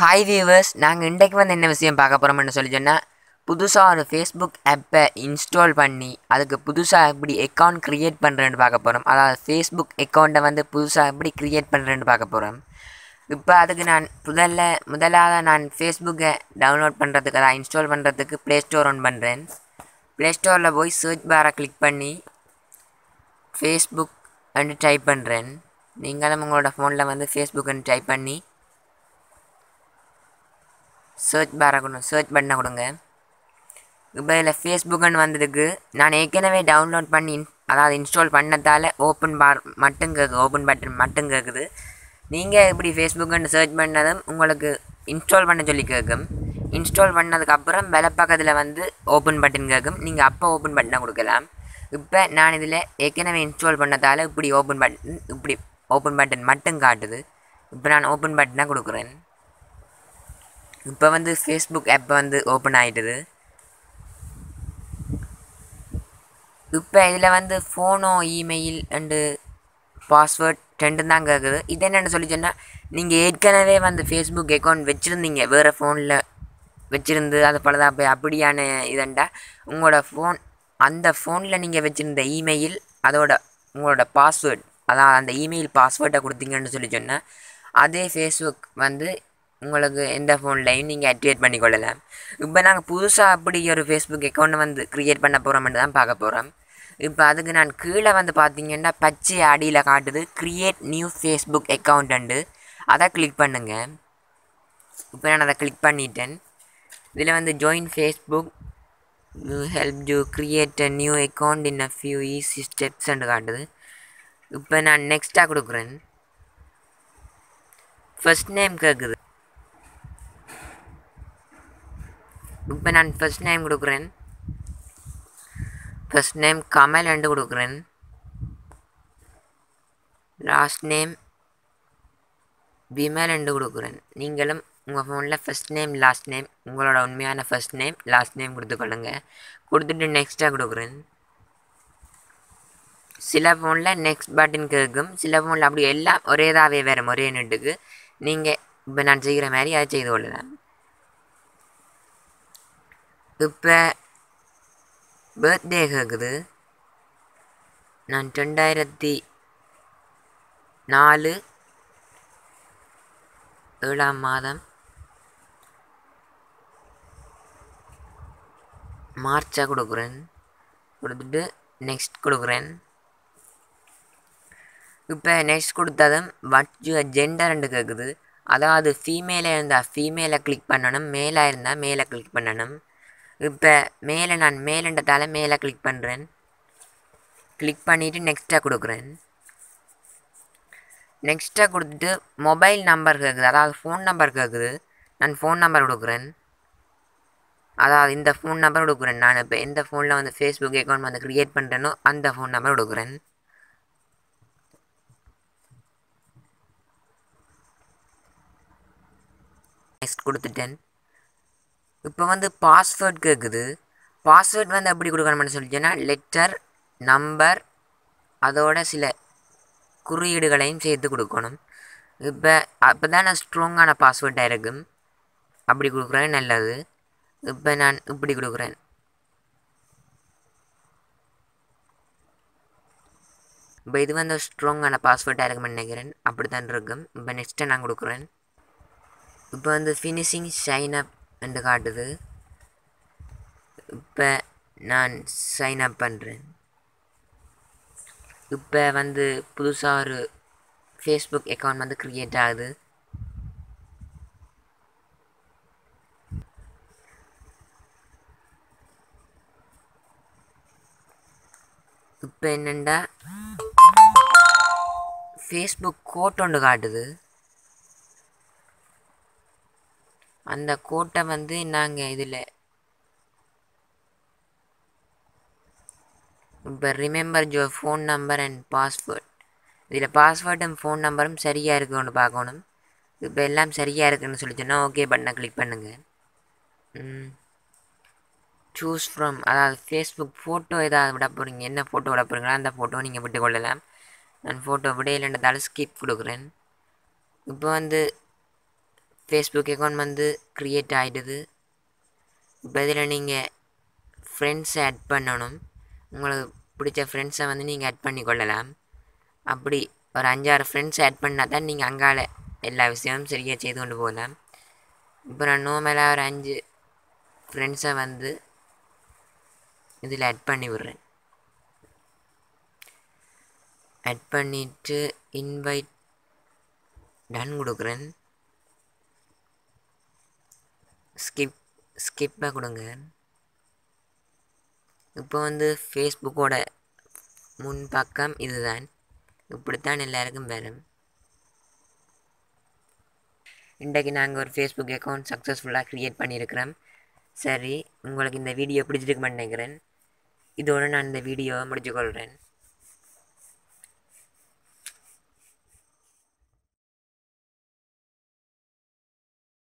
hi viewers நாங்கள் இன்றைக்கு வந்து என்ன விஷயம் பார்க்க போகிறோம்னு சொல்லி சொன்னால் புதுசாக ஒரு ஃபேஸ்புக் ஆப்பை இன்ஸ்டால் பண்ணி அதுக்கு புதுசாக எப்படி அக்கௌண்ட் க்ரியேட் பண்ணுறேன்னு பார்க்க போகிறோம் அதாவது ஃபேஸ்புக் அக்கௌண்ட்டை வந்து புதுசாக எப்படி க்ரியேட் பண்ணுறேன்னு பார்க்க போகிறோம் இப்போ அதுக்கு நான் முதல்ல முதலாக நான் ஃபேஸ்புக்கை டவுன்லோட் பண்ணுறதுக்கு அதாவது இன்ஸ்டால் பண்ணுறதுக்கு ப்ளே ஸ்டோர் ஆன் பண்ணுறேன் ப்ளே ஸ்டோரில் போய் சர்ச் பாரை கிளிக் பண்ணி ஃபேஸ்புக் வந்து டைப் பண்ணுறேன் நீங்களும் உங்களோட ஃபோனில் வந்து ஃபேஸ்புக்குன்னு டைப் பண்ணி சர்ச் பாரை கொடுங்க சர்ச் பண்ண கொடுங்க இப்போ இதில் ஃபேஸ்புக்குன்னு வந்ததுக்கு நான் ஏற்கனவே டவுன்லோட் பண்ணி அதாவது இன்ஸ்டால் பண்ணதால் ஓப்பன் பார் மட்டும் கேட்குது ஓப்பன் பட்டன் மட்டும் கேட்குது நீங்கள் இப்படி ஃபேஸ்புக்குன்னு சர்ச் பண்ணதும் உங்களுக்கு இன்ஸ்டால் பண்ண சொல்லி கேட்கும் இன்ஸ்டால் பண்ணதுக்கப்புறம் வெலை பக்கத்தில் வந்து ஓப்பன் பட்டன் கேட்கும் நீங்கள் அப்போ ஓப்பன் பட்டனை கொடுக்கலாம் இப்போ நான் இதில் ஏற்கனவே இன்ஸ்டால் பண்ணதால் இப்படி ஓப்பன் பட்டன் இப்படி ஓப்பன் பட்டன் மட்டும் காட்டுது இப்போ நான் ஓப்பன் பட்டனை கொடுக்குறேன் இப்போ வந்து ஃபேஸ்புக் ஆப் வந்து ஓப்பன் ஆகிட்டுது இப்போ இதில் வந்து ஃபோனோ இமெயில் அண்டு பாஸ்வேர்ட் ரெண்டும் தான் கேட்குது இது என்னென்னு சொல்லி சொன்னால் நீங்கள் ஏற்கனவே வந்து ஃபேஸ்புக் அக்கௌண்ட் வச்சுருந்தீங்க வேறு ஃபோனில் வச்சுருந்து அது பலதாக போய் அப்படியான இதண்டா உங்களோட ஃபோன் அந்த ஃபோனில் நீங்கள் வச்சுருந்த இமெயில் அதோட உங்களோட பாஸ்வேர்ட் அதான் அந்த இமெயில் பாஸ்வேர்டை கொடுத்தீங்கன்னு சொல்லி சொன்னால் அதே ஃபேஸ்புக் வந்து உங்களுக்கு எந்த ஃபோன்லையும் நீங்கள் ஆக்டிவேட் பண்ணிக்கொள்ளலாம் இப்போ நாங்கள் புதுசாக அப்படி ஒரு ஃபேஸ்புக் அக்கௌண்ட்டை வந்து க்ரியேட் பண்ண போகிறோம்னு தான் பார்க்க போகிறோம் இப்போ அதுக்கு நான் கீழே வந்து பார்த்தீங்கன்னா பச்சை அடியில் காட்டுது க்ரியேட் நியூ ஃபேஸ்புக் அக்கௌண்ட்டு அதை கிளிக் பண்ணுங்கள் இப்போ நான் அதை கிளிக் பண்ணிட்டேன் இதில் வந்து join Facebook help you create a new account in a few easy ஸ்டெப்ஸ்ன்னு காட்டுது இப்போ நான் நெக்ஸ்ட்டாக கொடுக்குறேன் ஃபஸ்ட் நேம் கேட்குது இப்போ நான் ஃபஸ்ட் நேம் கொடுக்குறேன் ஃபஸ்ட் நேம் கமல் என்று கொடுக்குறேன் லாஸ்ட் நேம் விமல் என்று கொடுக்குறேன் நீங்களும் உங்கள் ஃபோனில் ஃபஸ்ட் நேம் லாஸ்ட் நேம் உங்களோட உண்மையான ஃபஸ்ட் நேம் லாஸ்ட் நேம் கொடுத்துக்கொள்ளுங்க கொடுத்துட்டு நெக்ஸ்ட்டாக கொடுக்குறேன் சில ஃபோனில் நெக்ஸ்ட் பட்டன் கேட்கும் சில ஃபோனில் அப்படி எல்லாம் ஒரேதாகவே வரும் ஒரே நெட்டுக்கு நீங்கள் இப்போ நான் செய்கிற மாதிரி அதை செய்து கொள்ளலாம் இப்போ பர்த்டே கேட்குது நான் ரெண்டாயிரத்தி நாலு ஏழாம் மாதம் மார்ச்சாக கொடுக்குறேன் கொடுத்துட்டு நெக்ஸ்ட் கொடுக்குறேன் இப்போ நெக்ஸ்ட் கொடுத்ததும் வாட் யுவர் ஜெண்டர்ன்னு கேட்குது அதாவது ஃபீமேலாக இருந்தால் ஃபீமேலை கிளிக் பண்ணணும் மேலாக இருந்தால் மேலே கிளிக் பண்ணணும் இப்போ மேலே நான் மேலன்றதால மேலே கிளிக் பண்ணுறேன் கிளிக் பண்ணிவிட்டு நெக்ஸ்ட்டாக கொடுக்குறேன் நெக்ஸ்ட்டாக கொடுத்துட்டு மொபைல் நம்பர் கேட்குது அதாவது ஃபோன் நம்பர் கேட்குது நான் ஃபோன் நம்பர் கொடுக்குறேன் அதாவது இந்த ஃபோன் நம்பர் கொடுக்குறேன் நான் இப்போ எந்த ஃபோனில் வந்து ஃபேஸ்புக் அக்கௌண்ட் வந்து க்ரியேட் பண்ணுறேனோ அந்த ஃபோன் நம்பர் கொடுக்குறேன் நெக்ஸ்ட் கொடுத்துட்டேன் இப்போ வந்து பாஸ்வேர்ட் கேட்குது பாஸ்வேர்ட் வந்து எப்படி கொடுக்கணும்னு சொல்லிச்சேன்னா லெட்டர் நம்பர் அதோட சில குறியீடுகளையும் சேர்த்து கொடுக்கணும் இப்போ அப்போ தான் நான் ஸ்ட்ராங்கான பாஸ்வேர்டாக இருக்கும் அப்படி கொடுக்குறேன் நல்லது இப்போ நான் இப்படி கொடுக்குறேன் இப்போ இது வந்து ஸ்ட்ராங்கான பாஸ்வேர்டாக இருக்கும்னு நினைக்கிறேன் அப்படி தான் இருக்கும் இப்போ நெக்ஸ்ட்டு நான் கொடுக்குறேன் இப்போ வந்து ஃபினிஷிங் சைன் அப் என்று காட்டுது இப்போ நான் சைன் அப் பண்ணுறேன் இப்போ வந்து புதுசாக ஒரு ஃபேஸ்புக் அக்கௌண்ட் வந்து க்ரியேட் ஆகுது இப்போ என்னெண்டா ஃபேஸ்புக் கோட் ஒன்று காட்டுது அந்த கோட்டை வந்து நாங்கள் இதில் இப்போ ரிமெம்பர் ஜோ ஃபோன் நம்பர் அண்ட் பாஸ்வேர்ட் இதில் பாஸ்வேர்டும் ஃபோன் நம்பரும் சரியாக இருக்குன்னு பார்க்கணும் இப்போ எல்லாம் சரியாக இருக்குன்னு சொல்லி சொன்னால் ஓகே பட்டனை கிளிக் பண்ணுங்கள் சூஸ் ஃப்ரம் அதாவது ஃபேஸ்புக் ஃபோட்டோ ஏதாவது விட போகிறீங்க என்ன ஃபோட்டோ விட போகிறீங்களோ அந்த ஃபோட்டோ நீங்கள் விட்டு கொள்ளலாம் நான் ஃபோட்டோ விட இல்லைன்றதால ஸ்கிப் கொடுக்குறேன் இப்போ வந்து ஃபேஸ்புக் அக்கௌண்ட் வந்து க்ரியேட் ஆகிடுது இப்போ இதில் நீங்கள் ஃப்ரெண்ட்ஸை ஆட் பண்ணணும் உங்களுக்கு பிடிச்ச ஃப்ரெண்ட்ஸை வந்து நீங்கள் ஆட் பண்ணி கொள்ளலாம் அப்படி ஒரு அஞ்சாறு ஃப்ரெண்ட்ஸ் ஆட் பண்ணால் தான் நீங்கள் அங்கால எல்லா விஷயமும் சரியாக செய்து கொண்டு போகலாம் இப்போ நான் நோமலாக ஒரு அஞ்சு ஃப்ரெண்ட்ஸை வந்து இதில் ஆட் பண்ணி விட்றேன் ஆட் பண்ணிவிட்டு இன்வைட் டன் கொடுக்குறேன் ஸ்கிப் ஸ்கிப்பாக கொடுங்க இப்போ வந்து ஃபேஸ்புக்கோட முன் பக்கம் இதுதான் இப்படித்தான் எல்லாருக்கும் வரும் இன்றைக்கு நாங்கள் ஒரு ஃபேஸ்புக் அக்கௌண்ட் சக்ஸஸ்ஃபுல்லாக க்ரியேட் பண்ணியிருக்கிறோம் சரி உங்களுக்கு இந்த வீடியோ பிடிச்சிருக்குமென்னு நினைக்கிறேன் இதோடு நான் இந்த வீடியோவை முடிச்சுக்கொள்கிறேன்